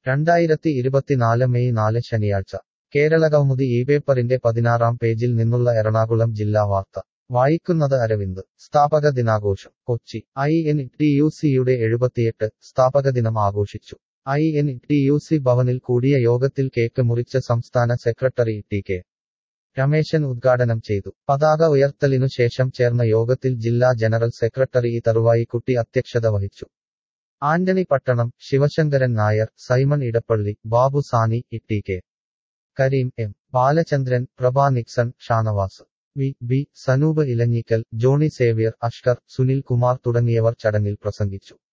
രണ്ടായിരത്തി ഇരുപത്തിനാല് മെയ് നാല് ശനിയാഴ്ച കേരളകൗമുദി ഈ പേപ്പറിന്റെ പതിനാറാം പേജിൽ നിന്നുള്ള എറണാകുളം ജില്ലാ വാർത്ത വായിക്കുന്നത് അരവിന്ദ് സ്ഥാപക ദിനാഘോഷം Kochi I N T U സിയുടെ എഴുപത്തിയെട്ട് സ്ഥാപക ദിനം ആഘോഷിച്ചു I N T U C ഭവനിൽ കൂടിയ യോഗത്തിൽ കേക്ക് മുറിച്ച സംസ്ഥാന സെക്രട്ടറി ടി കെ രമേശൻ ഉദ്ഘാടനം ചെയ്തു പതാക ഉയർത്തലിനു ശേഷം ചേർന്ന യോഗത്തിൽ ജില്ലാ ജനറൽ സെക്രട്ടറി ഇ തറുവായിക്കുട്ടി അധ്യക്ഷത വഹിച്ചു Antony Pattanam Sivasankaran Nair Simon Edappally Babu Sani E T K Kareem M Balachandran Prabha Nixon Shanavas V B Sanoop Elanjikkal Johnny Xavier Ashkar Sunil Kumar തുടങ്ങിയവർ ചടങ്ങിൽ പ്രസംഗിച്ചു